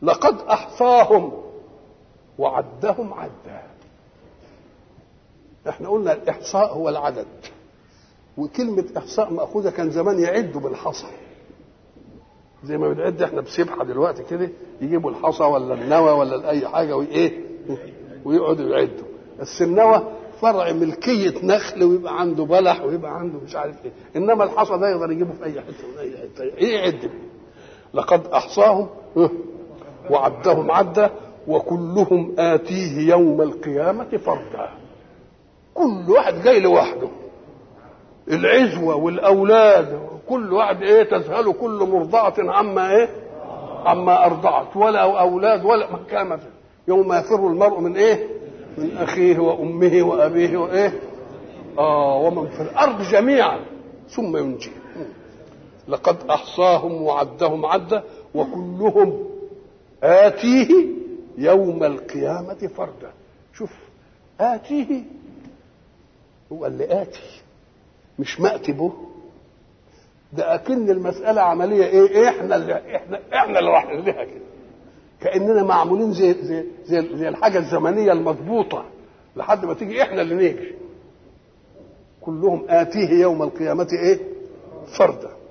لقد احصاهم وعدهم عدا احنا قلنا الاحصاء هو العدد وكلمة إحصاء مأخوذة كان زمان يعدوا بالحصى زي ما بنعد احنا بسبحة دلوقتي كده يجيبوا الحصى ولا النوى ولا أي حاجة وإيه ويقعدوا يعدوا بس النوى فرع ملكية نخل ويبقى عنده بلح ويبقى عنده مش عارف ايه انما الحصى ده يقدر يجيبه في اي حته من اي حته ايه يعد لقد احصاهم وعدهم عدا وكلهم آتيه يوم القيامة فردا كل واحد جاي لوحده العزوة والأولاد كل واحد إيه تذهل كل مرضعة عما إيه عما أرضعت ولا أولاد ولا مكامة يوم يفر المرء من إيه من أخيه وأمه وأبيه وإيه آه ومن في الأرض جميعا ثم ينجي لقد أحصاهم وعدهم عدا وكلهم آتيه يوم القيامة فردا شوف آتيه هو اللي آتي مش مأتي به ده أكن المسألة عملية إيه إحنا اللي إحنا إحنا اللي راح لها كده كأننا معمولين زي زي زي, زي الحاجة الزمنية المضبوطة لحد ما تيجي إحنا اللي نيجي كلهم آتيه يوم القيامة إيه فردا